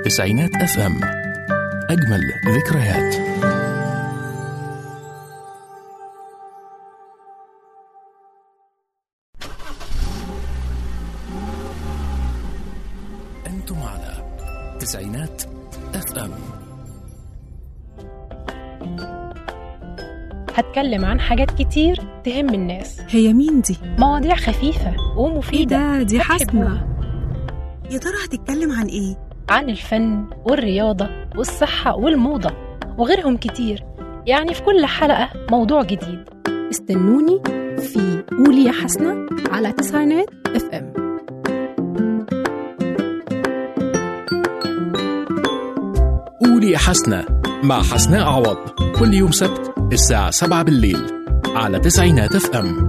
تسعينات اف ام اجمل ذكريات انتم على تسعينات اف ام هتكلم عن حاجات كتير تهم الناس هي مين دي؟ مواضيع خفيفة ايه ومفيدة ده دي هتحبوها. حسنة يا ترى هتتكلم عن ايه؟ عن الفن والرياضة والصحة والموضة وغيرهم كتير يعني في كل حلقة موضوع جديد استنوني في قولي يا حسنة على تسعينات اف ام قولي يا حسنة مع حسناء عوض كل يوم سبت الساعة 7 بالليل على تسعينات اف ام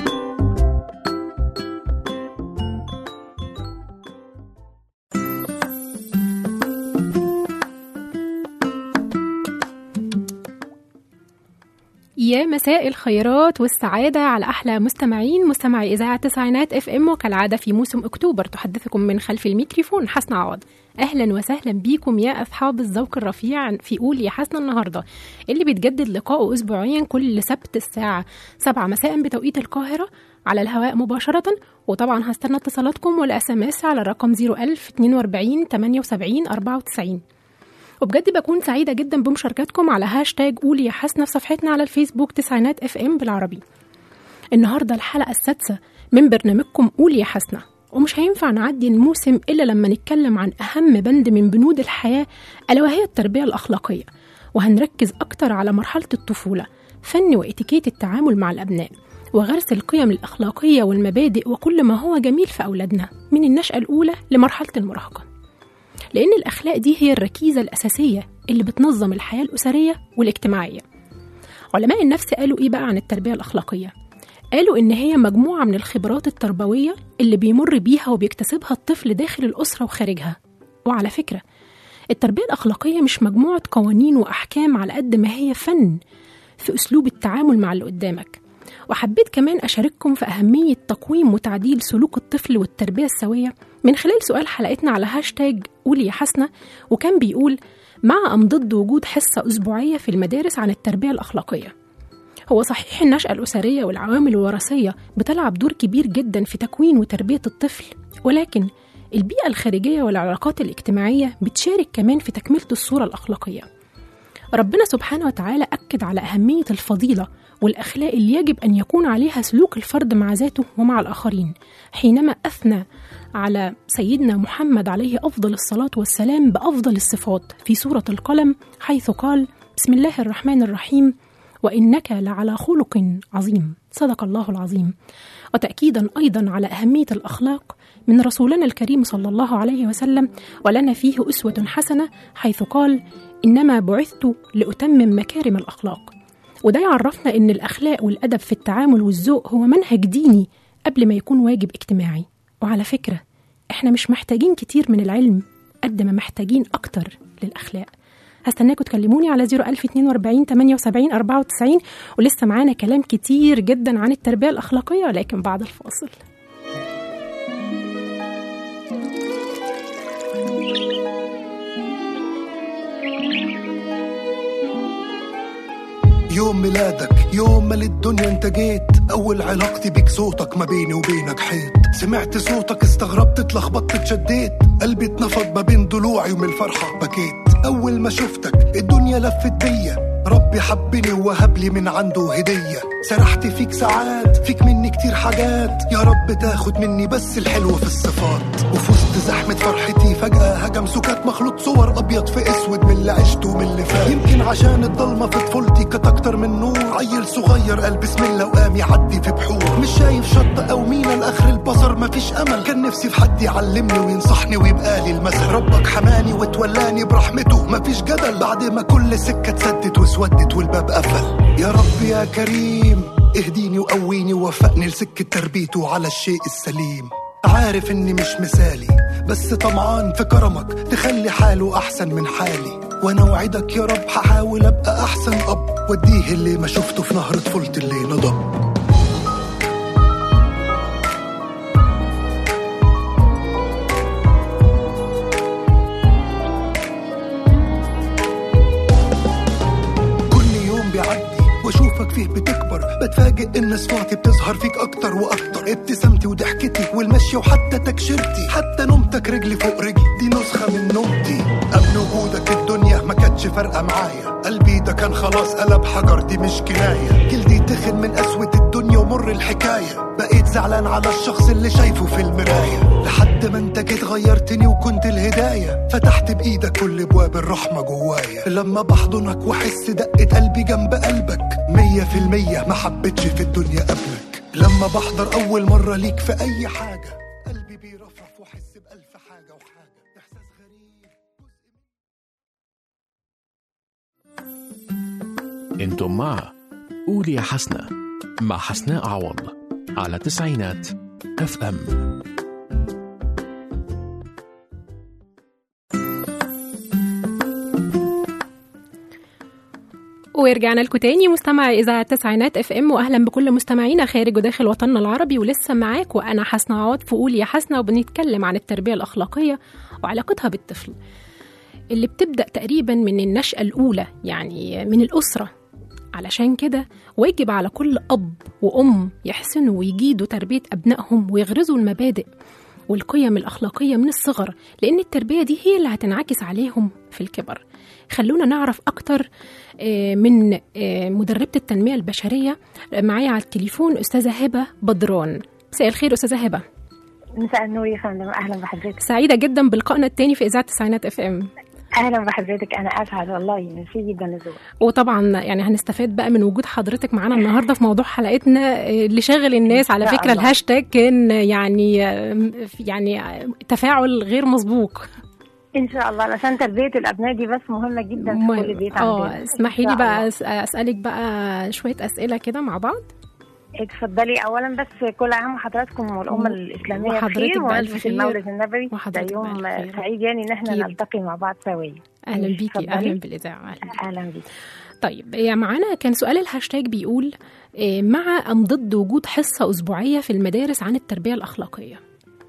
يا مساء الخيرات والسعادة على أحلى مستمعين مستمعي إذاعة تسعينات اف ام وكالعادة في موسم أكتوبر تحدثكم من خلف الميكروفون حسنة عوض أهلا وسهلا بيكم يا أصحاب الذوق الرفيع في قول يا حسنة النهاردة اللي بيتجدد لقاؤه أسبوعيا كل سبت الساعة 7 مساء بتوقيت القاهرة على الهواء مباشرة وطبعا هستنى اتصالاتكم والاس ام اس على الرقم 01000 42 78 94 وبجد بكون سعيدة جدا بمشاركتكم على هاشتاج قولي يا حسنة في صفحتنا على الفيسبوك تسعينات اف ام بالعربي النهاردة الحلقة السادسة من برنامجكم قولي يا حسنة ومش هينفع نعدي الموسم إلا لما نتكلم عن أهم بند من بنود الحياة ألا وهي التربية الأخلاقية وهنركز أكتر على مرحلة الطفولة فن وإتيكيت التعامل مع الأبناء وغرس القيم الأخلاقية والمبادئ وكل ما هو جميل في أولادنا من النشأة الأولى لمرحلة المراهقة لأن الأخلاق دي هي الركيزة الأساسية اللي بتنظم الحياة الأسرية والاجتماعية علماء النفس قالوا إيه بقى عن التربية الأخلاقية؟ قالوا إن هي مجموعة من الخبرات التربوية اللي بيمر بيها وبيكتسبها الطفل داخل الأسرة وخارجها وعلى فكرة التربية الأخلاقية مش مجموعة قوانين وأحكام على قد ما هي فن في أسلوب التعامل مع اللي قدامك وحبيت كمان أشارككم في أهمية تقويم وتعديل سلوك الطفل والتربية السوية من خلال سؤال حلقتنا على هاشتاج قولي يا حسنة وكان بيقول مع أم ضد وجود حصة أسبوعية في المدارس عن التربية الأخلاقية هو صحيح النشأة الأسرية والعوامل الوراثية بتلعب دور كبير جدا في تكوين وتربية الطفل ولكن البيئة الخارجية والعلاقات الاجتماعية بتشارك كمان في تكملة الصورة الأخلاقية ربنا سبحانه وتعالى أكد على أهمية الفضيلة والأخلاق اللي يجب أن يكون عليها سلوك الفرد مع ذاته ومع الآخرين حينما أثنى على سيدنا محمد عليه أفضل الصلاة والسلام بأفضل الصفات في سورة القلم حيث قال بسم الله الرحمن الرحيم وإنك لعلى خلق عظيم صدق الله العظيم وتأكيدا أيضا على أهمية الأخلاق من رسولنا الكريم صلى الله عليه وسلم ولنا فيه أسوة حسنة حيث قال إنما بعثت لأتمم مكارم الأخلاق وده يعرفنا إن الأخلاق والأدب في التعامل والذوق هو منهج ديني قبل ما يكون واجب اجتماعي وعلى فكرة إحنا مش محتاجين كتير من العلم قد ما محتاجين أكتر للأخلاق هستناكم تكلموني على 01042 78 94 ولسه معانا كلام كتير جدا عن التربية الأخلاقية ولكن بعد الفاصل يوم ميلادك يوم ما للدنيا انت جيت اول علاقتي بيك صوتك ما بيني وبينك حيط سمعت صوتك استغربت اتلخبطت اتشديت قلبي اتنفض ما بين ضلوعي ومن الفرحة بكيت اول ما شفتك الدنيا لفت بيا ربي حبني ووهب لي من عنده هدية سرحت فيك ساعات فيك مني كتير حاجات يا رب تاخد مني بس الحلو في الصفات وفي وسط زحمة فرحتي فجأة هجم سكات مخلوط صور أبيض في أسود من اللي عشته ومن اللي فات يمكن عشان الضلمة في طفولتي كانت أكتر من نور عيل صغير قال بسم الله وقام يعدي في بحور مش شايف شط أو مينا لآخر البصر مفيش أمل كان نفسي في حد يعلمني وينصحني ويبقى لي المثل ربك حماني وتولاني برحمته مفيش جدل بعد ما كل سكة اتسدت واسودت والباب قفل يا رب يا كريم اهديني وقويني ووفقني لسكة تربيته على الشيء السليم عارف اني مش مثالي بس طمعان في كرمك تخلي حاله احسن من حالي وانا وعدك يا رب هحاول ابقى احسن اب واديه اللي ما شفته في نهر طفولتي اللي نضب الناس فاتي بتظهر فيك اكتر واكتر ابتسامتي وضحكتي والمشي وحتى تكشيرتي حتى نومتك رجلي فوق رجلي دي نسخة من نومتي قبل وجودك الدنيا ما كانتش فارقة معايا قلبي ده كان خلاص قلب حجر دي مش كناية جلدي تخن من قسوة الدنيا ومر الحكاية بقيت زعلان على الشخص اللي شايفه في المراية لحد ما انت جيت غيرتني وكنت الهداية فتحت بإيدك كل ابواب الرحمة جوايا لما بحضنك واحس دقة قلبي جنب قلبك مية في المية ما حبيتش في الدنيا قبلك لما بحضر أول مرة ليك في أي حاجة قلبي بيرفرف واحس بألف حاجة وحاجة إحساس غريب انتم مع قول يا حسنة مع حسناء عوض على تسعينات اف ام ورجعنا لكم تاني مستمعي اذاعه تسعينات اف ام واهلا بكل مستمعينا خارج وداخل وطننا العربي ولسه معاك وانا حسنه عوض في قول يا حسنه وبنتكلم عن التربيه الاخلاقيه وعلاقتها بالطفل اللي بتبدا تقريبا من النشاه الاولى يعني من الاسره علشان كده واجب على كل اب وام يحسنوا ويجيدوا تربيه ابنائهم ويغرزوا المبادئ والقيم الاخلاقيه من الصغر لان التربيه دي هي اللي هتنعكس عليهم في الكبر خلونا نعرف اكتر آه، من آه، مدربه التنميه البشريه معايا على التليفون استاذه هبه بدران مساء الخير استاذه هبه مساء النور يا فندم اهلا بحضرتك سعيده جدا بلقائنا التاني في اذاعه تسعينات اف ام اهلا بحضرتك انا اسعد والله ميرسي جدا لذوقك وطبعا يعني هنستفاد بقى من وجود حضرتك معانا النهارده في موضوع حلقتنا آه، اللي شاغل الناس على إن شاء فكره الله. الهاشتاج كان يعني آه، يعني آه، تفاعل غير مسبوق ان شاء الله علشان تربيه الابناء دي بس مهمه جدا في مهم. كل بيت اه عندنا اسمحي إن لي شاء بقى الله. أس- اسالك بقى شويه اسئله كده مع بعض اتفضلي اولا بس كل عام وحضراتكم والامه الاسلاميه وحضرتك بخير بألف ومناسبة خير. المولد النبوي ده وحضرتك يوم بألف خير. سعيد يعني ان احنا أكيد. نلتقي مع بعض سويا اهلا ماشي، بيكي اتفضلي. اهلا بالاذاعه اهلا اهلا بيك طيب يا معانا كان سؤال الهاشتاج بيقول آه، مع ام ضد وجود حصه اسبوعيه في المدارس عن التربيه الاخلاقيه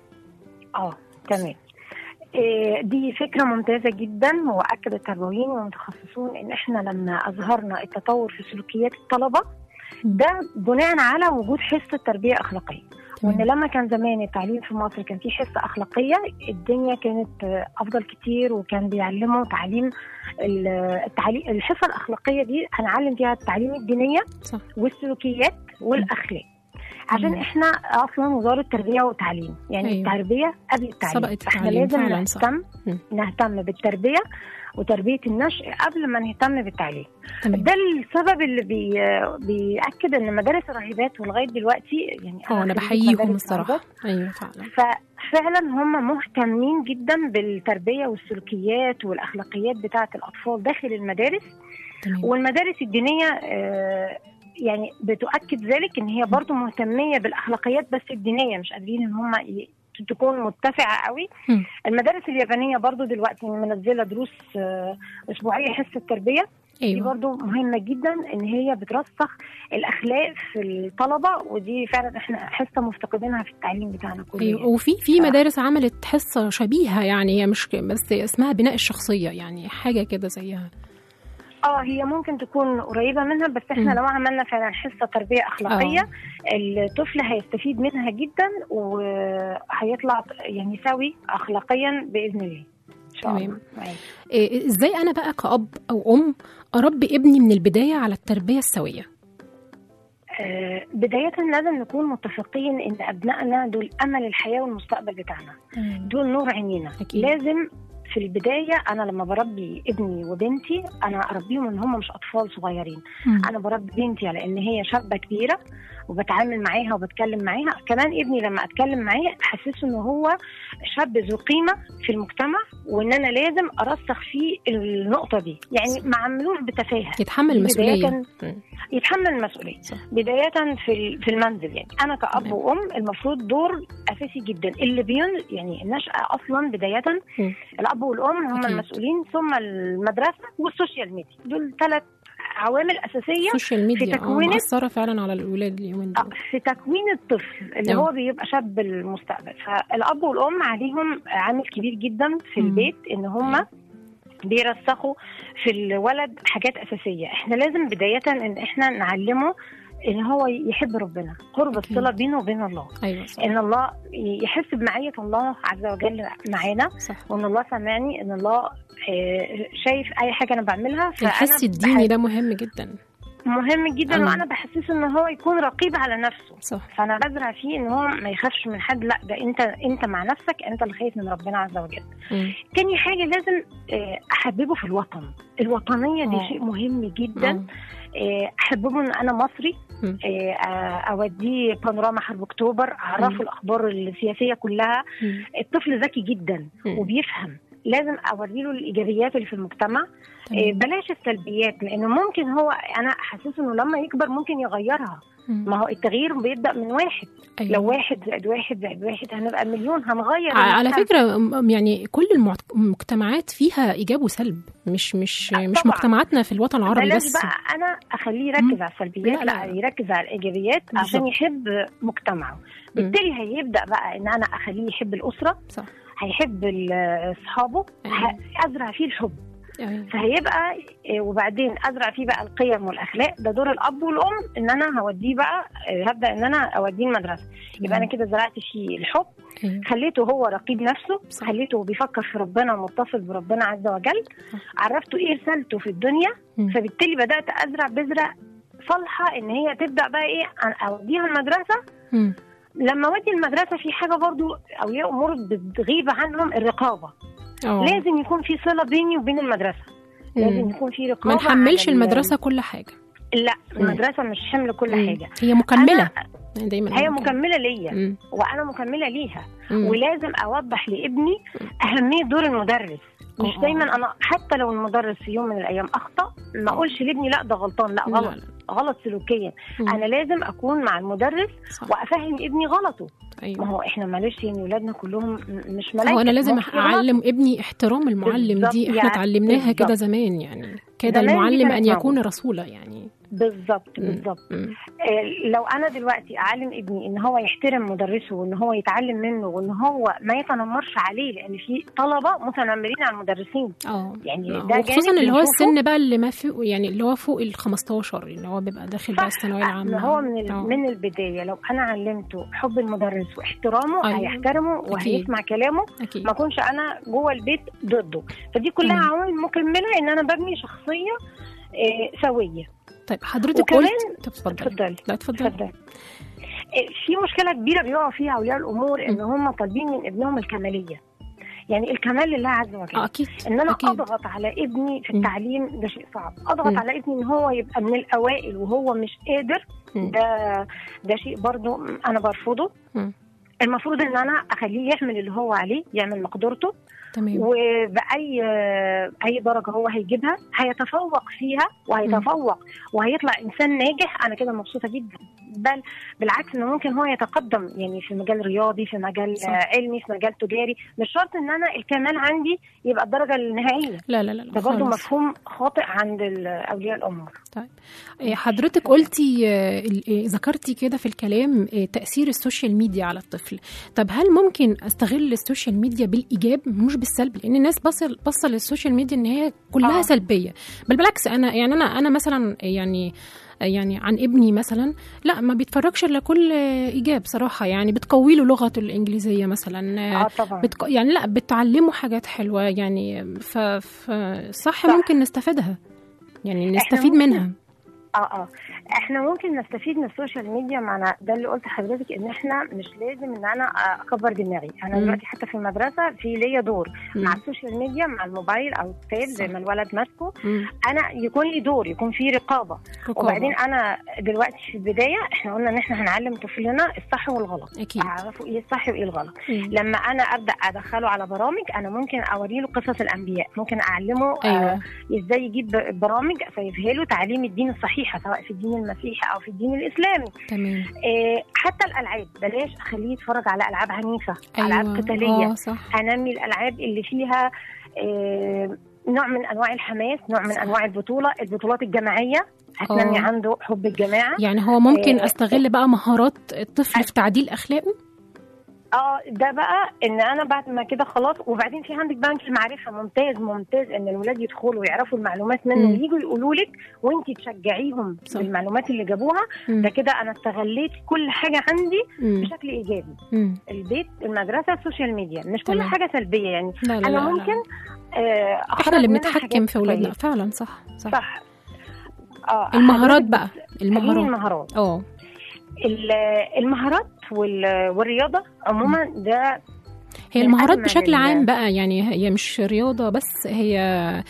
اه تمام إيه، دي فكرة ممتازة جدا وأكد التربويين والمتخصصون إن إحنا لما أظهرنا التطور في سلوكيات الطلبة ده بناء على وجود حصة تربية أخلاقية وإن تمام. لما كان زمان التعليم في مصر كان فيه حصة أخلاقية الدنيا كانت آه، أفضل كتير وكان بيعلموا تعليم ال- التعليم الحصة الأخلاقية دي هنعلم فيها التعليم الدينية صح والسلوكيات والاخلاق عشان مم. احنا اصلا وزاره تربيه وتعليم يعني أيوة. أيوة. التربيه قبل التعليم سبقت فاحنا التعليم لازم فعلاً، صح. نهتم مم. نهتم بالتربيه وتربيه النشء قبل ما نهتم بالتعليم تمام ده السبب اللي بي بياكد ان مدارس الراهبات ولغايه دلوقتي يعني اه انا خريجة بحييهم مدارس الصراحه راهبات، ايوه فعلا ففعلا هم مهتمين جدا بالتربيه والسلوكيات والاخلاقيات بتاعه الاطفال داخل المدارس تمام والمدارس الدينيه آه، يعني بتؤكد ذلك ان هي برضو مهتميه بالاخلاقيات بس الدينيه مش قادرين ان هم ي- تكون مرتفعه قوي مم. المدارس اليابانيه برضو دلوقتي منزله دروس آه، اسبوعيه حصه تربيه دي ايوه برضو مهمه جدا ان هي بترسخ الاخلاق في الطلبه ودي فعلا احنا حصه مفتقدينها في التعليم بتاعنا كله ايوه يعني. وفي في ف- مدارس عملت حصه شبيهه يعني هي مش ك- بس اسمها بناء الشخصيه يعني حاجه كده زيها اه هي ممكن تكون قريبه منها بس احنا مم. لو عملنا فعلا حصه تربيه اخلاقيه آه. الطفل هيستفيد منها جدا وهيطلع يعني سوي اخلاقيا باذن الله ان شاء تمام. الله معاك. إيه، ازاي انا بقى كأب او ام اربي ابني من البدايه على التربيه السويه آه، بداية لازم نكون متفقين إن أبنائنا دول أمل الحياة والمستقبل بتاعنا دول نور عينينا أكيد. لازم في البداية أنا لما بربي ابني وبنتي أنا أربيهم إن هم مش أطفال صغيرين مم. انا بربي بنتي على ان هي شابه كبيره وبتعامل معاها وبتكلم معاها كمان ابني لما اتكلم معاه احسسه ان هو شاب ذو قيمه في المجتمع وان انا لازم ارسخ فيه النقطه دي يعني ما عملوش بتفاهه يتحمل دي المسؤوليه بداية- مم. يتحمل المسؤوليه صح. بدايه في ال- في المنزل يعني انا كاب تمام. وام المفروض دور اساسي جدا اللي بيون يعني النشاه اصلا بدايه مم. الاب والام هم أكيد. المسؤولين ثم المدرسه والسوشيال ميديا دول ثلاث عوامل اساسيه السوشيال ميديا اه تكوين- مأثره فعلا على الولاد اليومين آه، دول في تكوين الطفل اللي آه. هو بيبقى شاب المستقبل فالاب والام عليهم عامل كبير جدا في مم. البيت ان هم بيرسخوا في الولد حاجات اساسيه احنا لازم بدايه ان احنا نعلمه ان هو يحب ربنا قرب أكيد. الصله بينه وبين الله ايوه صح ان الله يحس بمعيه الله عز وجل معانا صح وان الله سامعني ان الله آه، شايف اي حاجه انا بعملها فأنا الحس الديني بح- ده مهم جدا مهم جدا أم. وانا بحسسه ان هو يكون رقيب على نفسه صح فانا بزرع فيه ان هو ما يخافش من حد لا ده انت انت مع نفسك انت اللي خايف من ربنا عز وجل مم. تاني حاجه لازم آه، احببه في الوطن الوطنيه دي آه. شيء مهم جدا آه. آه، احببه ان انا مصري مم. آه، آه، اوديه بانوراما حرب اكتوبر مم. اعرفه الاخبار السياسيه كلها مم. الطفل ذكي جدا مم. وبيفهم لازم اوريله الايجابيات اللي في المجتمع آه، تمام. بلاش السلبيات لانه ممكن هو انا حاسس انه لما يكبر ممكن يغيرها مم. ما هو التغيير بيبدا من واحد أيوة. لو واحد زائد واحد زائد واحد هنبقى مليون هنغير ع- على المجتمع. فكرة م- يعني كل المعت- المجتمعات فيها إيجاب وسلب مش مش آه، مش طبعاً. مجتمعاتنا في الوطن العربي بلاش بس بقى انا اخليه مم. يركز على السلبيات لا، لا, لا. لا يركز على الايجابيات بالظبط. عشان يحب مجتمعه بالتالي هيبدا بقى ان انا اخليه يحب الاسره صح هيحب ال- اصحابه أيوة. ه- ازرع فيه الحب أيوة. فهيبقى إيه، وبعدين ازرع فيه بقى القيم والاخلاق ده دور الاب والام ان انا هوديه بقى إيه، هبدا ان انا اوديه المدرسه يبقى انا كده زرعت فيه الحب أيوة. خليته هو رقيب نفسه صح. خليته بيفكر في ربنا ومتصل بربنا عز وجل صح. عرفته ايه رسالته في الدنيا مم. فبالتالي بدات ازرع بذره صالحه ان هي تبدا بقى ايه أنا اوديها المدرسه مم. لما اودي المدرسه في حاجه برضو اولياء امور بتغيب عنهم الرقابه اه لازم يكون في صله بيني وبين المدرسه لازم مم. يكون في ما رقابه نحملش على ال- المدرسة كل حاجة لا مم. المدرسه مش حمل كل مم. حاجه هي مكملة أنا يعني دايما هي أقول كده. مكمله ليا مم. وانا مكمله ليها مم. ولازم اوضح لابني اهميه دور المدرس مش آه. دايما انا حتى لو المدرس في يوم من الايام اخطا ما اقولش لابني لا ده غلطان لا لا، غلط لا. غلط سلوكيا مم. انا لازم اكون مع المدرس صح. وافهم ابني غلطه ما أيوة. هو احنا معلش يعني ولادنا كلهم م- مش ملايكه هو أنا لازم ممكن يغلط. أعلم ابني احترام المعلم بالظبط، دي احنا يعني اتعلمناها كده بالظبط. زمان يعني كده زمان دي المعلم كانت أن يكون موجودة. رسولا يعني بالظبط مم. بالظبط مم. آه، لو انا دلوقتي اعلم ابني ان هو يحترم مدرسه وان هو يتعلم منه وان هو ما يتنمرش عليه لان في طلبه متنمرين على المدرسين اه يعني آه، ده وخصوصا جانب اللي هو بنشوفه. السن بقى اللي ما في يعني اللي هو فوق ال 15 اللي هو بيبقى داخل بقى الثانويه ما العامه هو من ال- آه. من البدايه لو انا علمته حب المدرس واحترامه أيوة. هيحترمه وهيسمع كلامه اكيد ما اكونش انا جوه البيت ضده فدي كلها تمام. عوامل مكمله ان انا ببني شخصيه آه، سويه طيب حضرتك وكمان- قلت طب اتفضلي اتفضلي لا اتفضلي اتفضل آه، في مشكله كبيره بيقعوا فيها اولياء الامور ان هم طالبين من ابنهم الكماليه يعني الكمال لله عز وجل اه اكيد ان انا أكيد. اضغط على ابني في مم. التعليم ده شيء صعب اضغط مم. على ابني ان هو يبقى من الاوائل وهو مش قادر مم. ده ده شيء برضو انا برفضه مم. المفروض ان انا اخليه يحمل اللي هو عليه يعمل مقدرته تمام وباي اي درجه هو هيجيبها هيتفوق فيها وهيتفوق وهيطلع انسان ناجح انا كده مبسوطه جدا بل بالعكس انه ممكن هو يتقدم يعني في مجال رياضي في مجال صح. آه، علمي في مجال تجاري مش شرط ان انا الكمال عندي يبقى الدرجه النهائيه لا لا لا لا ده برضه خالص. مفهوم خاطئ عند ال- اولياء الامور إيه، حضرتك قلتي آه، ال- إيه، ذكرتي كده في الكلام إيه، تأثير السوشيال ميديا على الطفل طب هل ممكن استغل السوشيال ميديا بالإيجاب مش بالسلب لأن الناس بصل بصل للسوشيال ميديا إن هي كلها آه. سلبية بل بالعكس أنا يعني أنا أنا مثلا يعني يعني عن ابني مثلا لا ما بيتفرجش الا كل آه، ايجاب صراحه يعني بتقوي له لغته الانجليزيه مثلا آه، اه طبعا بتق... يعني لا بتعلمه حاجات حلوه يعني ف... ف... صح, صح. ممكن نستفيدها يعني نستفيد ممكن- منها اه اه احنا ممكن نستفيد من السوشيال ميديا معنا ده اللي قلت لحضرتك ان احنا مش لازم ان انا اكبر دماغي انا مم. دلوقتي حتى في المدرسه في ليا دور مم. مع السوشيال ميديا مع الموبايل او التاب زي صح. ما الولد ماسكه مم. انا يكون لي دور يكون في رقابه رقابة. وبعدين انا دلوقتي في البدايه احنا قلنا ان احنا هنعلم طفلنا الصح والغلط اكيد اعرفوا ايه الصح وايه الغلط مم. لما انا ابدا ادخله على برامج انا ممكن اوري له قصص الانبياء ممكن اعلمه ايوه آه ازاي يجيب برامج اسيفها له تعليم الدين الصحيحه سواء في الدين المسيحي او في الدين الاسلامي تمام آه حتى الالعاب بلاش اخليه يتفرج على العاب عنيفه ايوه العاب قتاليه اه صح انمي الالعاب اللي فيها آه نوع من انواع الحماس نوع من صح. انواع البطوله البطولات الجماعيه هتنمي آه. عنده حب الجماعه يعني هو ممكن آه، استغل بقى مهارات الطفل آه. في تعديل اخلاقه اه ده بقى ان انا بعد ما كده خلاص وبعدين في عندك بنك المعرفه ممتاز ممتاز ان الولاد يدخلوا ويعرفوا المعلومات منه مم. وييجوا يقولوا لك وانت تشجعيهم صح. بالمعلومات اللي جابوها مم. ده كده انا استغليت كل حاجه عندي مم. بشكل ايجابي مم. البيت المدرسه السوشيال ميديا مش كل تمام. حاجه سلبيه يعني لا لا انا لا لا. ممكن آه احنا أخرج اللي منها بنتحكم حاجات في اولادنا كويسة. فعلا صح صح صح اه المهارات حضرتك بقى بتسأليني المهارات المهارات اه ال- المهارات وال- والرياضه عموما ده هي من المهارات أجمل بشكل ال- عام بقى يعني هي مش رياضة بس هي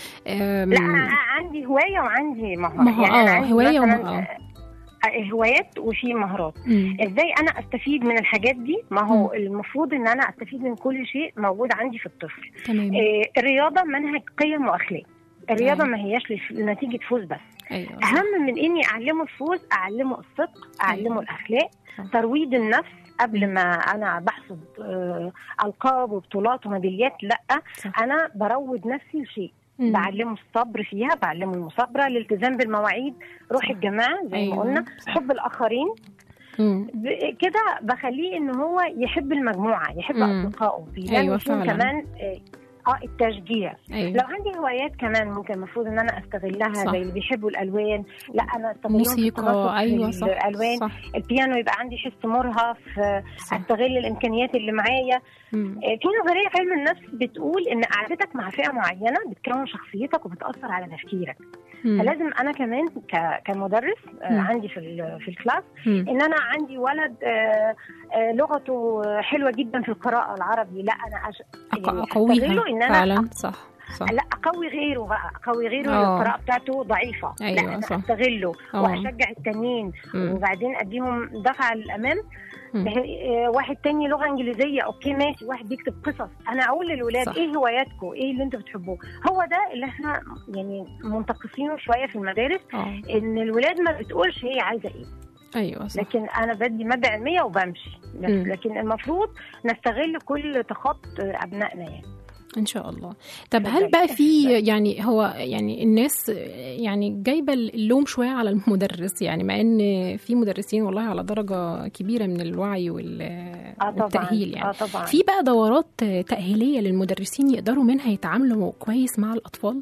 آم، لا أنا عندي هوايه وعندي مهاره مه- يعني أنا آه، عندي هواية مثلاً، ومه- آه. آه، هوايات وفي مهارات مم. ازاي انا استفيد من الحاجات دي ما هو مم. المفروض ان انا استفيد من كل شيء موجود عندي في الطفل تمام آه، الرياضه منهج قيم واخلاق الرياضه أيوة. ما هياش لف- لنتيجه فوز بس ايوه صح. اهم من اني اعلمه الفوز اعلمه الصدق اعلمه أيوة. الاخلاق صح. ترويض النفس قبل مم. ما انا بحصد آه، القاب وبطولات وميداليات لا صح. انا بروض نفسي لشيء مم. بعلمه الصبر فيها بعلمه المثابره الالتزام بالمواعيد روح صح. الجماعه زي أيوة، ما قلنا صح. حب الاخرين مم. ب- كده بخليه ان هو يحب المجموعه يحب مم. اصدقائه بيلاقي أيوة فيهم فعلاً. كمان اه آه، التشجيع ايوه لو عندي هوايات كمان ممكن المفروض ان انا استغلها صح. زي اللي بيحبوا الالوان لا انا استغلهم في التناسق موسيقى في ايوه صح الالوان صح البيانو يبقى عندي حس مرهف آه، صح استغل الامكانيات اللي معايا مم. آه، في نظريه في علم النفس بتقول ان قعدتك مع فئه معينه بتكون شخصيتك وبتاثر على تفكيرك مم. فلازم انا كمان ك- كمدرس آه، مم. عندي في ال- في الكلاس مم. ان انا عندي ولد آه، آه، لغته حلوه جدا في القراءه العربي لا انا أش... أق- يعني اقويها أستغله ان انا فعلا صح صح لا اقوي غيره بقى اقوي غيره آه. القراءه بتاعته ضعيفه أيوة، لا انا صح. استغله آه. واشجع التانيين مم. وبعدين اديهم دفعه للامام مم. بح- آه، واحد تاني لغه انجليزيه اوكي ماشي واحد بيكتب قصص انا اقول للولاد صح. ايه هواياتكم ايه اللي انتوا بتحبوه هو ده اللي احنا يعني منتقصينه شويه في المدارس اه ان الولاد ما بتقولش هي عايزه ايه ايوه صح لكن انا بدي ماده علميه وبمشي بس مم. لكن المفروض نستغل كل تخط ابنائنا يعني ان شاء الله طب هل اتفضلي. بقى في يعني هو يعني الناس يعني جايبه اللوم شويه على المدرس يعني مع ان في مدرسين والله على درجه كبيره من الوعي وال- اه طبعا والتاهيل يعني اه طبعا في بقى دورات تاهيليه للمدرسين يقدروا منها يتعاملوا كويس مع الاطفال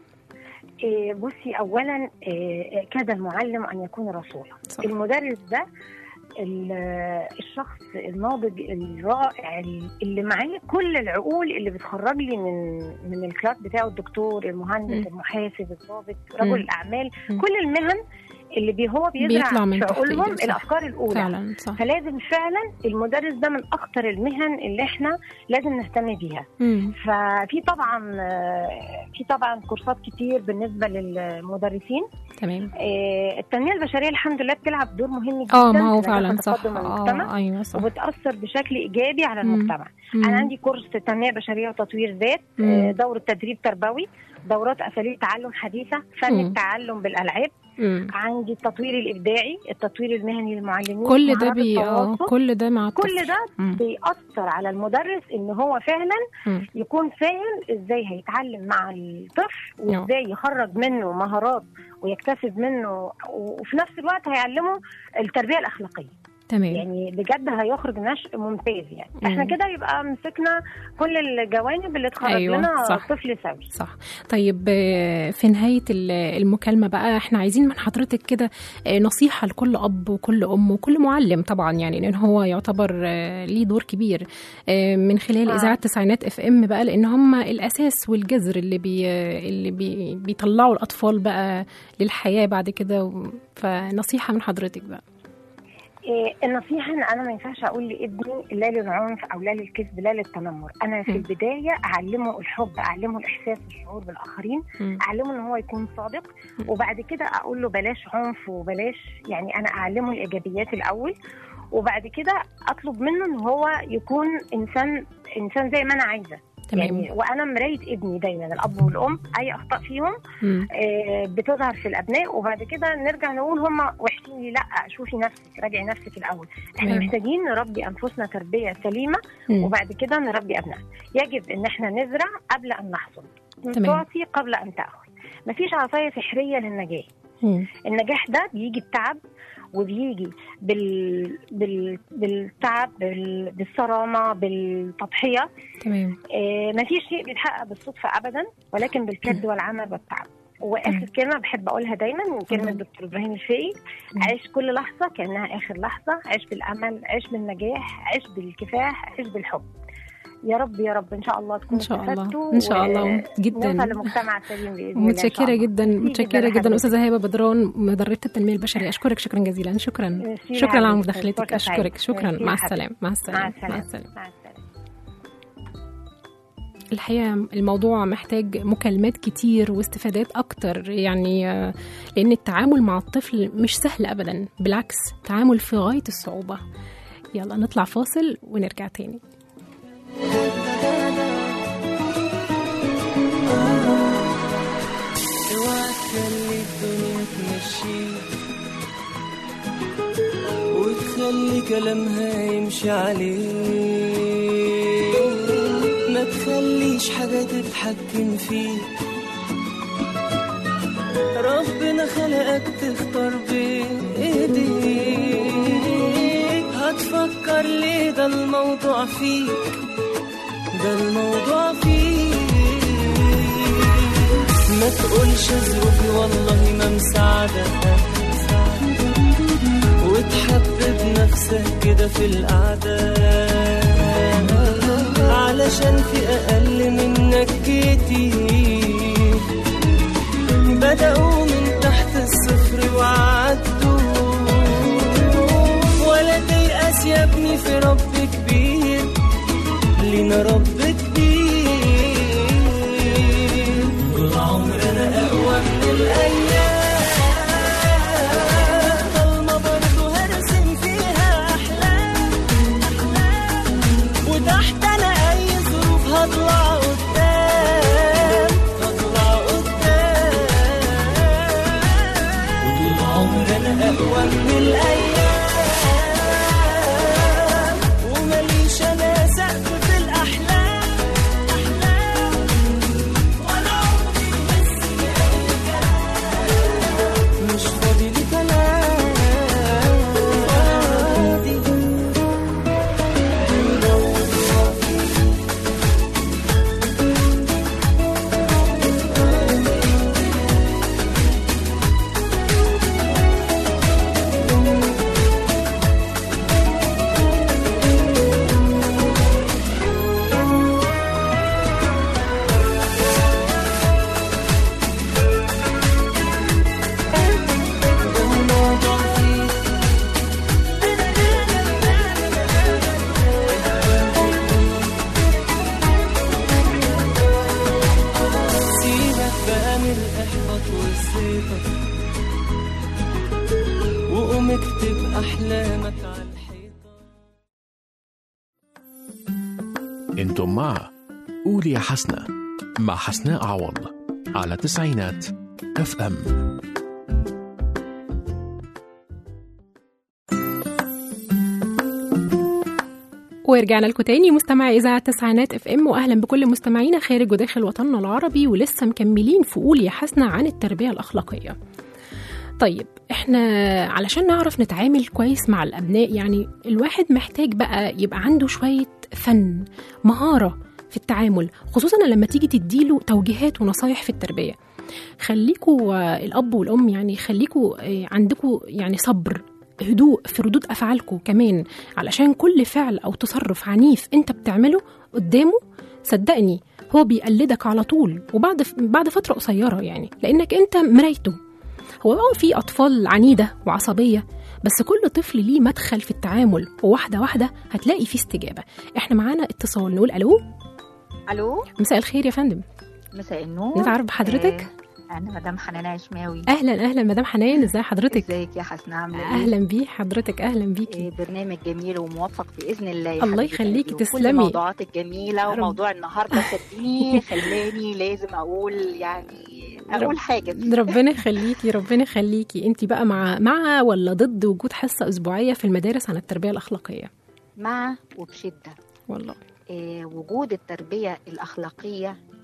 إيه بصي اولا إيه كاد المعلم ان يكون رسولا صح. المدرس ده ال- الشخص الناضج الرائع اللي معاه كل العقول اللي بتخرج لي من من الكلاس بتاعه الدكتور المهندس مم. المحاسب الضابط مم. رجل الاعمال مم. كل المهن اللي بي هو بيزرع بيطلع من في تحت عقولهم إيده، صح. الافكار الاولى فعلا صح فلازم فعلا المدرس ده من اخطر المهن اللي احنا لازم نهتم بيها مم. ففي طبعا آه، في طبعا كورسات كتير بالنسبه للمدرسين تمام آه، التنميه البشريه الحمد لله بتلعب دور مهم جدا اه ما هو في نجاح فعلا صح وتقدم المجتمع اه ايوه صح وبتاثر بشكل ايجابي على مم. المجتمع مم. انا عندي كورس تنميه بشريه وتطوير ذات مم. آه، دوره تدريب تربوي دورات اساليب تعلم حديثه فن مم. التعلم بالالعاب مم. عندي التطوير الابداعي التطوير المهني للمعلمين كل ده مهارات بي اه التواصل. كل ده مع الطفل كل ده مم. بيأثر على المدرس ان هو فعلا مم. يكون فاهم ازاي هيتعلم مع الطفل نعم. وازاي يخرج منه مهارات ويكتسب منه وفي نفس الوقت هيعلمه التربيه الاخلاقيه تمام يعني بجد هيخرج نشء ممتاز يعني احنا مم. كده يبقى مسكنا كل الجوانب اللي تخرج أيوة، لنا صح. طفل سوي صح طيب آه، في نهاية ال- المكالمة بقى احنا عايزين من حضرتك كده آه، نصيحة لكل أب وكل أم وكل معلم طبعا يعني لأن هو يعتبر آه، ليه دور كبير آه، من خلال آه. إذاعة تسعينات اف ام بقى لأن هم الأساس والجذر اللي بي اللي بي بيطلعوا الأطفال بقى للحياة بعد كده و- فنصيحة من حضرتك بقى إيه النصيحة إن أنا ما ينفعش أقول لابني لا للعنف أو لا للكذب لا للتنمر، أنا في م. البداية أعلمه الحب، أعلمه الإحساس والشعور بالآخرين، مم. أعلمه إن هو يكون صادق، م. وبعد كده أقول له بلاش عنف وبلاش يعني أنا أعلمه الإيجابيات الأول، وبعد كده أطلب منه إن هو يكون إنسان إنسان زي ما أنا عايزة، تمام يعني وأنا مراية ابني دايما الأب والأم أي أخطاء فيهم مم. آه، بتظهر في الابناء وبعد كده نرجع نقول هم وحشين لي لا شوفي نفسك راجعي نفسك الاول احنا تمام. محتاجين نربي انفسنا تربيه سليمه مم. وبعد كده نربي ابنائنا يجب ان احنا نزرع قبل ان نحصد تمام. تعطي قبل ان تاخذ مفيش عصايه سحريه للنجاح مم. النجاح ده بيجي بتعب وبيجي بال... بال... بالتعب بال... بالصرامه بالتضحيه تمام آه مفيش شيء بيتحقق بالصدفه ابدا ولكن بالكد والعمل والتعب واخر كلمه بحب اقولها دايما من كلمه اتفضل. دكتور ابراهيم الفقي مم. عيش كل لحظه كانها اخر لحظه عيش بالامل عيش بالنجاح عيش بالكفاح عيش بالحب يا رب يا رب ان شاء الله تكونوا ان شاء الله استفدتوا ان شاء و- الله جدا نوصل لمجتمع سليم باذن الله إن شاء متشكرة الله. جدا ميرسي متشكرة يا جدا حبيبتي. أستاذة هبة بدران مدربة التنمية البشرية أشكرك شكرا جزيلا شكرا ميرسي يا شكرا على حبيبتي. مداخلتك فرصة أشكرك سعيدة. شكرا ميرسي مع يا حبيبتي. السلامة مع مع السلامة مع السلامه السلامة مع السلامه الحقيقة الموضوع محتاج مكالمات كتير واستفادات أكتر يعني آه، لأن التعامل مع الطفل مش سهل أبدا بالعكس تعامل في غاية الصعوبة يلا نطلع فاصل ونرجع تاني اوعى تخلي الدنيا تمشيك وتخلي كلامها يمشي عليك ما تخليش حاجة تتحكم فيك ربنا خلقك تختار بإيديك هتفكر ليه ده الموضوع فيك ده الموضوع فيك ما تقولش ظروفي والله ما مساعدة وتحبب نفسك كده في القعدة علشان في أقل منك كتير بدأوا من تحت الصفر وعدوا ولا تيأس يا ابني في رب كبير لينا رب كبير طول عمرنا أقوى من الأيام ضلمة برضه هرسم فيها أحلام وتحت أنا أي ظروف هطلع قدام هطلع قدام وطول عمرنا أقوى من الأيام ومليش أنا سقف في الأحلام أحلام ولا عمري بس مش فاضي لكلام فاضي الموضوع فيه سيبك بقى من الإحباط والزيطة وقوم اكتب أحلامك على الحيطة انتم مع قول يا حسنة مع حسناء عوض على تسعينات اف ام ورجعنا لكم تاني مستمعي اذاعه تسعينات اف ام واهلا بكل مستمعينا خارج وداخل وطننا العربي ولسه مكملين في قول يا حسنه عن التربيه الاخلاقيه. طيب احنا علشان نعرف نتعامل كويس مع الابناء يعني الواحد محتاج بقى يبقى عنده شويه فن مهاره في التعامل خصوصا لما تيجي تديله توجيهات ونصايح في التربيه. خليكوا آه، الاب والام يعني خليكوا آه، عندكوا يعني صبر هدوء في ردود افعالكم كمان علشان كل فعل او تصرف عنيف انت بتعمله قدامه صدقني هو بيقلدك على طول وبعد بعد فتره قصيره يعني لانك انت مرايته هو اه في اطفال عنيده وعصبيه بس كل طفل ليه مدخل في التعامل وواحده واحده هتلاقي فيه استجابه احنا معانا اتصال نقول الو الو مساء الخير يا فندم مساء النور نتعرف بحضرتك آه، انا مدام حنان عشماوي اهلا اهلا مدام حنان ازي حضرتك ازيك يا حسناء عامله ايه اهلا بيه حضرتك اهلا بيكي إيه، برنامج جميل وموفق باذن الله يا الله حبيبة يخليكي، قلبي. وكل تسلمي. الموضوعات الجميله رب- وموضوع النهارده صدقيني خلاني لازم اقول يعني اقول حاجه فيه. ربنا يخليكي ربنا يخليكي انت بقى مع مع ولا ضد وجود حصه اسبوعيه في المدارس عن التربيه الاخلاقيه مع وبشده والله إيه، وجود التربيه الاخلاقيه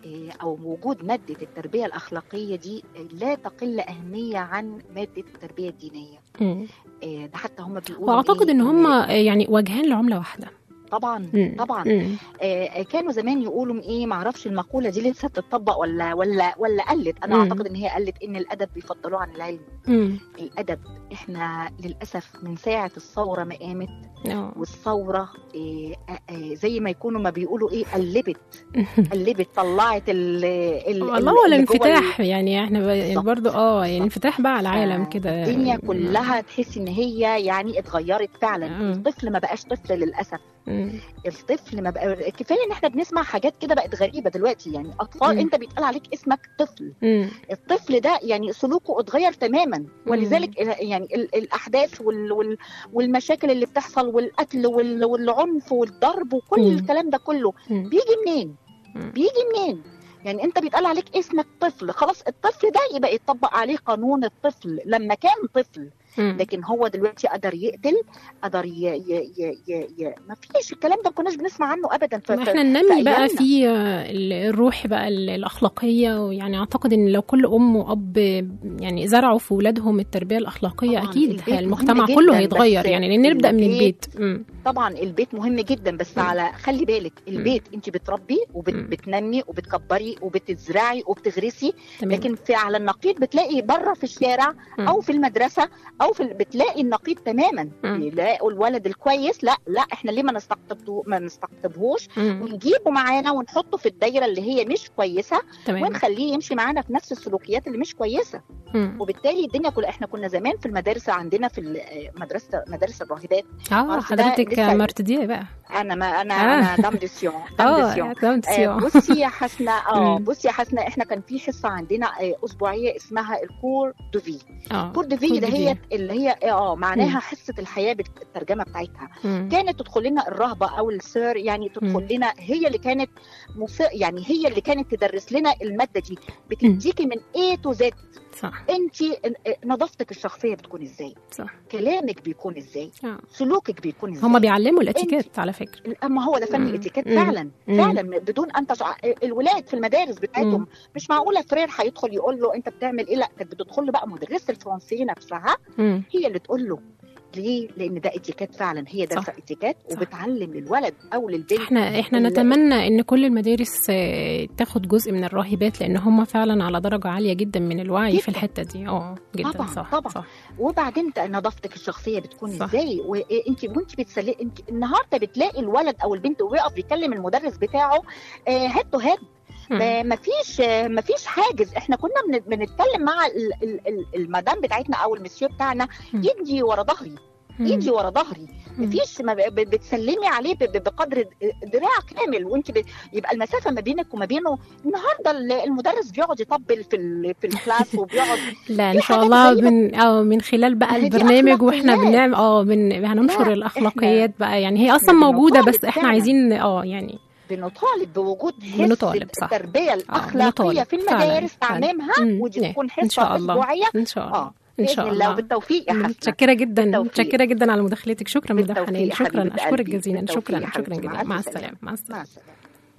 آه، او وجود ماده التربيه الاخلاقيه دي آه، لا تقل اهميه عن ماده التربيه الدينيه مم. آه، ده حتى هم بيقولوا واعتقد إيه؟ ان هم يعني وجهان لعمله واحده طبعا مم. طبعا مم. آه، كانوا زمان يقولوا ايه ما اعرفش المقوله دي لسه بتطبق ولا ولا ولا قلت انا مم. اعتقد ان هي قلت ان الادب بيفضلوه عن العلم مم. الادب احنا للاسف من ساعه الثوره ما قامت آه. والثوره إيه آه، آه، زي ما يكونوا ما بيقولوا ايه قلبت قلبت طلعت ال ال والله ال- ولا اللي جوه انفتاح يعني احنا ب- يعني بالظبط. برضو اه يعني انفتاح بقى على العالم كده الدنيا كلها تحس ان هي يعني اتغيرت فعلا مم. الطفل ما بقاش طفل للاسف مم. الطفل ما بقى كفايه ان احنا بنسمع حاجات كده بقت غريبه دلوقتي يعني اطفال مم. انت بيتقال عليك اسمك طفل مم. الطفل ده يعني سلوكه اتغير تماما ولذلك يعني ال- الاحداث وال وال والمشاكل اللي بتحصل والقتل وال والعنف والضرب وكل مم. الكلام ده كله مم. بيجي منين مم. بيجي منين يعني انت بيتقال عليك اسمك طفل خلاص الطفل ده يبقى يطبق عليه قانون الطفل لما كان طفل مم. لكن هو دلوقتي قدر يقتل قدر ي... ي... ي... ي... ي... ما فيش الكلام ده ما كناش بنسمع عنه ابدا ف... ما ف- احنا ننمي بقى أيامنا. في آه، ال- الروح بقى ال- الاخلاقيه ويعني اعتقد ان لو كل ام واب يعني زرعوا في ولادهم التربيه الاخلاقيه طبعاً اكيد البيت المجتمع مهم كله جداً، هيتغير بس يعني لان نبدا من البيت البيت- مم. طبعا البيت مهم جدا بس مم. على خلي بالك البيت انت بتربي مم. وبتنمي وبتكبري وبتزرعي وبتغرسي تمام لكن في على النقيض بتلاقي بره في الشارع مم. او في المدرسه او في ال- بتلاقي النقيض تماما مم. يلاقوا الولد الكويس لا لا احنا ليه ما نستقطبه ما نستقطبهوش مم. ونجيبه معانا ونحطه في الدايره اللي هي مش كويسه تمام ونخليه يمشي معانا في نفس السلوكيات اللي مش كويسه مم. وبالتالي الدنيا كلها احنا كنا زمان في المدارس عندنا في ال- مدرسه مدارس الراهبات اه عارفة ده حضرتك لسه- مرتديه بقى انا ما انا آه. انا دام ديسيون دام اه ديسيون كلام آه، تسيو. بصي يا حسنة اه مم. بصي يا حسنة احنا كان في حصة عندنا آه، أسبوعية اسمها الكور دو في اه كور دو في كور ده دو هي في. اللي هي اه مم. معناها حصة الحياة بالترجمة بتاعتها مم. كانت تدخل لنا الرهبة أو السير يعني مم. تدخل لنا هي اللي كانت مص... يعني هي اللي كانت تدرس لنا المادة دي بتديكي من A to Z صح انت نظافتك الشخصية بتكون ازاي صح كلامك بيكون ازاي آه. سلوكك بيكون ازاي هما بيعلموا الاتيكيت على فكره اما هو ده فن مم. الاتيكيت مم. فعلا مم. فعلا بدون ان تشع... الولاد في المدارس بتاعتهم مم. مش معقوله فرير هيدخل يقول له انت بتعمل ايه لا كانت بتدخل له بقى مدرسه الفرنسيه نفسها مم. هي اللي تقول له ليه؟ لان ده اتيكيت فعلا هي دارسه صح. اتيكيت صح. وبتعلم للولد او للبنت احنا احنا ال- نتمنى ان كل المدارس آه، تاخد جزء من الراهبات لان هم فعلا على درجه عاليه جدا من الوعي في جداً. الحته دي اه جدا طبعاً، صح طبعاً. صح وبعدين ت- نظافتك الشخصيه بتكون صح. ازاي وانت وانت بتسلي انت النهارده بتلاقي الولد او البنت ويقف يكلم المدرس بتاعه هيد تو هيد مم. ما فيش ما فيش حاجز احنا كنا بن- بنتكلم مع ال- ال- ال- المدام بتاعتنا او المسيو بتاعنا مم. يدي ورا ظهري مم. يدي ورا ظهري مم. مفيش ما ب- بتسلمي عليه ب- ب- بقدر دراع كامل وانت ب- يبقى المسافه ما بينك وما بينه النهارده ال- المدرس بيقعد يطبل في ال- في الكلاس وبيقعد لا ان في شاء حاجات الله غريبة. من اه من خلال بقى ما هي دي البرنامج واحنا أخلاقيات. بنعمل اه من هننشر لا، الاخلاقيات بقى يعني هي اصلا إحنا موجوده بنطالب بس احنا فعلاً. عايزين اه يعني بنطالب بوجود بنطالب، حصه صح. التربيه الاخلاقيه بنطالب، في فعلاً، المدارس فعلاً. تعميمها مم. ودي إيه، تكون ان شاء حصه الله اسبوعيه ان شاء الله اه ان باذن شاء الله الله وبالتوفيق يا حسنه متشكرة جدا بالتوفيق. متشكرة جدا على مداخلتك شكرا مدام بالتوفيق حنان يا شكرا حبيبة اشكرك قلبي. جزيلا بالتوفيق شكرا يا شكرا حبيبتي. جدا مع مع السلامة. السلامة مع السلامة مع السلامه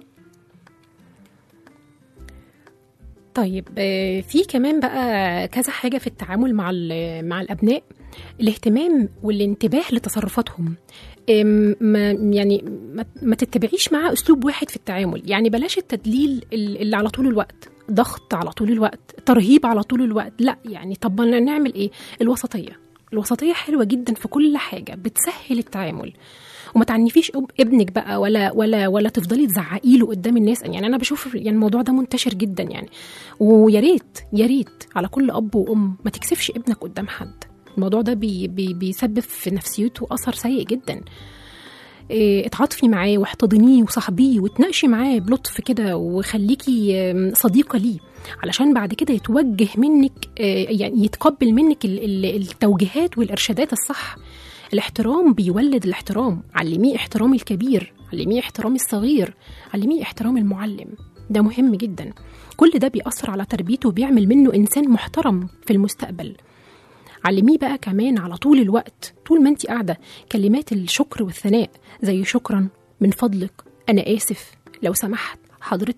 طيب آه، في كمان بقى كذا حاجة في التعامل مع ال- مع الأبناء الاهتمام والانتباه لتصرفاتهم آم، ما يعني ما- ما تتبعيش معاه أسلوب واحد في التعامل يعني بلاش التدليل ال- اللي على طول الوقت ضغط على طول الوقت ترهيب على طول الوقت لا يعني طب ما نعمل ايه الوسطية الوسطية حلوة جدا في كل حاجة بتسهل التعامل وما تعنفيش أب- ابنك بقى ولا ولا ولا تفضلي تزعقي له قدام الناس يعني انا بشوف يعني الموضوع ده منتشر جدا يعني ويا ريت يا ريت على كل اب وام ما تكسفش ابنك قدام حد الموضوع ده بي بي بيسبب في نفسيته اثر سيء جدا إيه، اتعاطفي معاه واحتضنيه وصاحبيه وتناقشي معاه بلطف كده وخليكي آم، صديقه ليه علشان بعد كده يتوجه منك آه، يعني يتقبل منك ال- ال- التوجيهات والارشادات الصح الاحترام بيولد الاحترام علميه احترام الكبير علميه احترام الصغير علميه احترام المعلم ده مهم جدا كل ده بيأثر على تربيته وبيعمل منه إنسان محترم في المستقبل علميه بقى كمان على طول الوقت طول ما انت قاعدة كلمات الشكر والثناء زي شكرا من فضلك أنا آسف لو سمحت حضرتك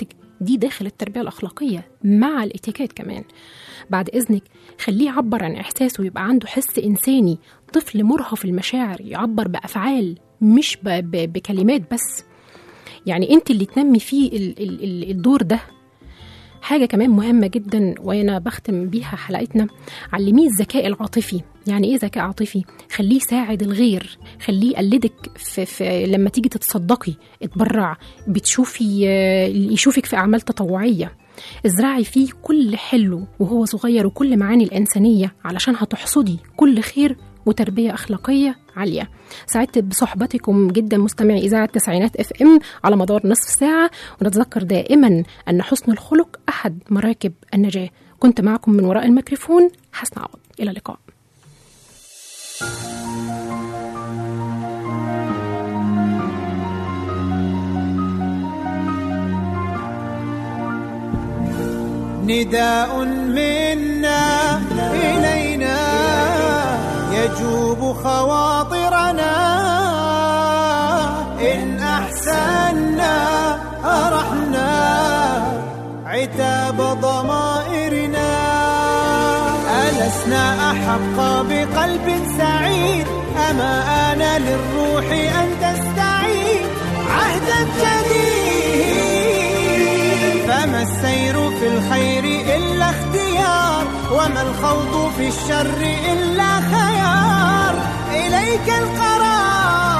دي داخل التربيه الاخلاقيه مع الاتيكيت كمان بعد اذنك خليه يعبر عن احساسه يبقى عنده حس انساني طفل مرهف المشاعر يعبر بافعال مش ب- ب- بكلمات بس يعني انت اللي تنمي فيه ال- ال- ال- الدور ده حاجة كمان مهمة جدا وأنا بختم بيها حلقتنا علميه الذكاء العاطفي يعني إيه ذكاء عاطفي؟ خليه يساعد الغير خليه يقلدك في, في لما تيجي تتصدقي اتبرع بتشوفي يشوفك في أعمال تطوعية ازرعي فيه كل حلو وهو صغير وكل معاني الإنسانية علشان هتحصدي كل خير وتربية أخلاقية عالية سعدت بصحبتكم جدا مستمعي إذاعة تسعينات اف ام على مدار نصف ساعة ونتذكر دائما أن حسن الخلق أحد مراكب النجاة كنت معكم من وراء الميكروفون حسن عوض إلى اللقاء نداء منا إلينا يجوب خواطرنا إن أحسنا أرحنا عتاب ضمائرنا ألسنا أحق بقلب سعيد أما آن للروح أن تستعيد عهدا جديد فما السير في الخير إلا اختيار وما الخوض في الشر إلا خيار إليك القرار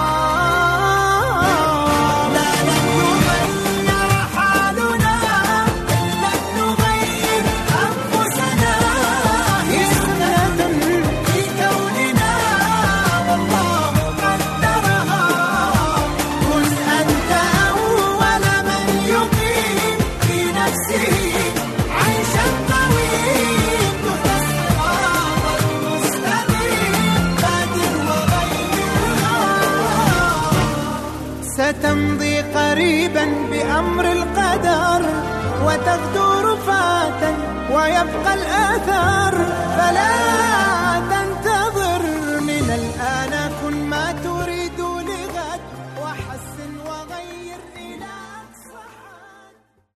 لا لن نغير حالنا لن نغير أنفسنا هي سنة في كوننا والله قدرها كن أنت أول من يقيم في نفسه عيشا طويل تهدى الصراط المستقيم بادر وغيرها ستمضي قريبا بأمر القدر وتغدو رفاة ويبقى الآثار فلا